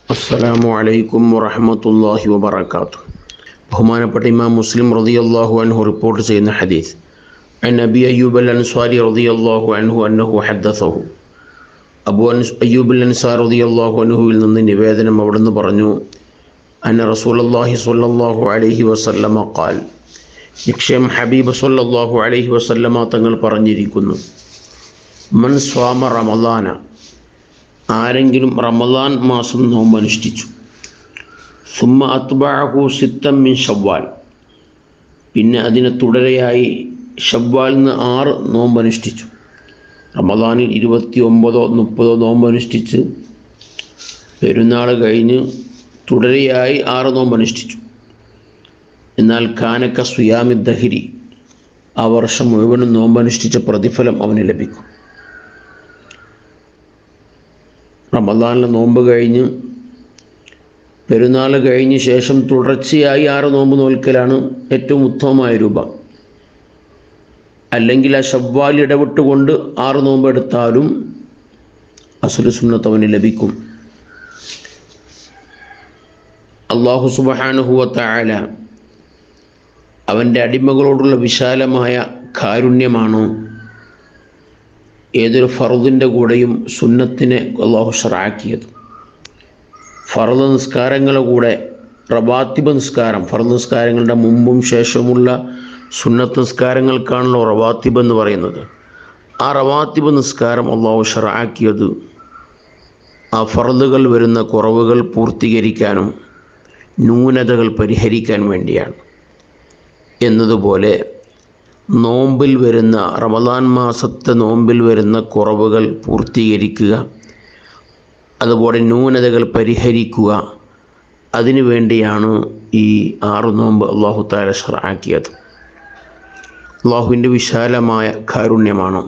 അസ്സലാമു അലൈക്കും വറഹമത്തല്ലാഹി വബർക്കാത്തു ബഹുമാനപ്പെട്ട ഇമാം മുസ്ലിം റളിയല്ലാഹു അൻഹു റിപ്പോർട്ട് ചെയ്യുന്ന ഹദീസ് عن أبي أيوب الأنصاري رضي الله عنه أنه حدثه അബു അൻസ് അയ്യൂബ് അൻസാർ റളിയല്ലാഹു അൻഹുവിൽ നിന്ന് നിവേദനം അവിടുന്ന് പറഞ്ഞു അന്ന റസൂലുള്ളാഹി സ്വല്ലല്ലാഹു അലൈഹി വസല്ലമ ഖാൽ നിക്ഷയം ഹബീബ് സ്വല്ലല്ലാഹു അലൈഹി വസല്ലമ തങ്ങൾ പറഞ്ഞിരിക്കുന്നു മൻ സ്വാമ റമദാന ആരെങ്കിലും റമദാൻ മാസം നോമ്പ് അനുഷ്ഠിച്ചു സുമ്മ അത്ബഅഹു സിത്തം മിൻ ഷവ്വാൽ പിന്നെ അതിന് തുടരെയായി ഷവ്വാലിൽ നിന്ന് ആറ് നോമ്പ് അനുഷ്ഠിച്ചു റമദാനിൽ ഇരുപത്തി ഒമ്പതോ മുപ്പതോ നോമ്പ് അനുഷ്ഠിച്ച് പെരുന്നാൾ കഴിഞ്ഞ് തുടരെയായി ആറ് നോമ്പ് അനുഷ്ഠിച്ചു എന്നാൽ കാനക്ക സുയാമി ദഹിരി ആ വർഷം മുഴുവനും നോമ്പ് അനുഷ്ഠിച്ച പ്രതിഫലം അവന് ലഭിക്കും റമദാനിലെ നോമ്പ് കഴിഞ്ഞ് പെരുന്നാൾ കഴിഞ്ഞ ശേഷം തുടർച്ചയായി ആറ് നോമ്പ് നോൽക്കലാണ് ഏറ്റവും ഉത്തമമായ രൂപം അല്ലെങ്കിൽ ആ ഷവ്വാൽ ഇടവിട്ടുകൊണ്ട് ആറ് നോമ്പ് എടുത്താലും അസുല സുന്നത്ത് അവന് ലഭിക്കും അള്ളാഹു സുബഹാനുഹുവത്തായാല അവൻ്റെ അടിമകളോടുള്ള വിശാലമായ കാരുണ്യമാണ് ഏതൊരു ഫറുദിൻ്റെ കൂടെയും സുന്നത്തിനെ അള്ളാഹു ഷറാക്കിയത് ഫറദ് നിസ്കാരങ്ങളുടെ കൂടെ റബാത്തിബ് നിസ്കാരം ഫറദ് നിസ്കാരങ്ങളുടെ മുമ്പും ശേഷമുള്ള സുന്നത്ത് നിസ്കാരങ്ങൾക്കാണല്ലോ റവാത്തിബ് എന്ന് പറയുന്നത് ആ റവാത്തിബ് നിസ്കാരം അള്ളാഹു ഷറാക്കിയത് ആ ഫറദുകൾ വരുന്ന കുറവുകൾ പൂർത്തീകരിക്കാനും ന്യൂനതകൾ പരിഹരിക്കാൻ വേണ്ടിയാണ് എന്നതുപോലെ നോമ്പിൽ വരുന്ന റമദാൻ മാസത്തെ നോമ്പിൽ വരുന്ന കുറവുകൾ പൂർത്തീകരിക്കുക അതുപോലെ ന്യൂനതകൾ പരിഹരിക്കുക അതിനു വേണ്ടിയാണ് ഈ ആറ് നോമ്പ് അള്ളാഹു താല ഷറാക്കിയത് അള്ളാഹുവിൻ്റെ വിശാലമായ കാരുണ്യമാണ്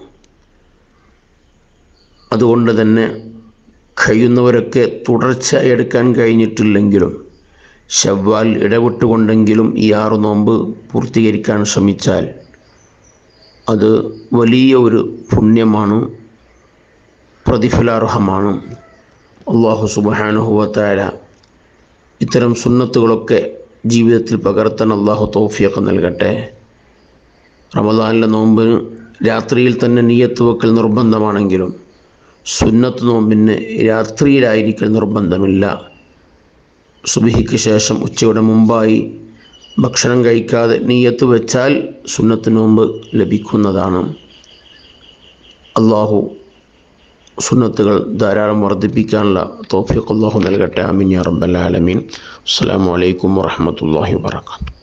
അതുകൊണ്ട് തന്നെ കഴിയുന്നവരൊക്കെ തുടർച്ച എടുക്കാൻ കഴിഞ്ഞിട്ടില്ലെങ്കിലും ഷവ്വാൽ ഇടവിട്ടുകൊണ്ടെങ്കിലും ഈ ആറ് നോമ്പ് പൂർത്തീകരിക്കാൻ ശ്രമിച്ചാൽ അത് വലിയ ഒരു പുണ്യമാണ് പ്രതിഫലാർഹമാണ് അള്ളാഹു സുബാനുഹുവത്തായ ഇത്തരം സുന്നത്തുകളൊക്കെ ജീവിതത്തിൽ പകർത്താൻ അള്ളാഹു തോഫിയൊക്കെ നൽകട്ടെ റമദാനിലെ നോമ്പിന് രാത്രിയിൽ തന്നെ നീയത്ത് വെക്കൽ നിർബന്ധമാണെങ്കിലും സുന്നത്ത് നോമ്പിന് രാത്രിയിലായിരിക്കൽ നിർബന്ധമില്ല സുബിഹിക്ക് ശേഷം ഉച്ചയുടെ മുമ്പായി ഭക്ഷണം കഴിക്കാതെ നീയത്ത് വെച്ചാൽ സുന്നത്ത് നോമ്പ് ലഭിക്കുന്നതാണ് അള്ളാഹു സുന്നത്തുകൾ ധാരാളം വർദ്ധിപ്പിക്കാനുള്ള തോഫിക്ക് അള്ളാഹു നൽകട്ടെ അമീൻ യാ റബ്ബൽ ആലമീൻ അസ്സലാമു അലൈക്കും വറഹ്മത്തുള്ളാഹി വബറകാതുഹു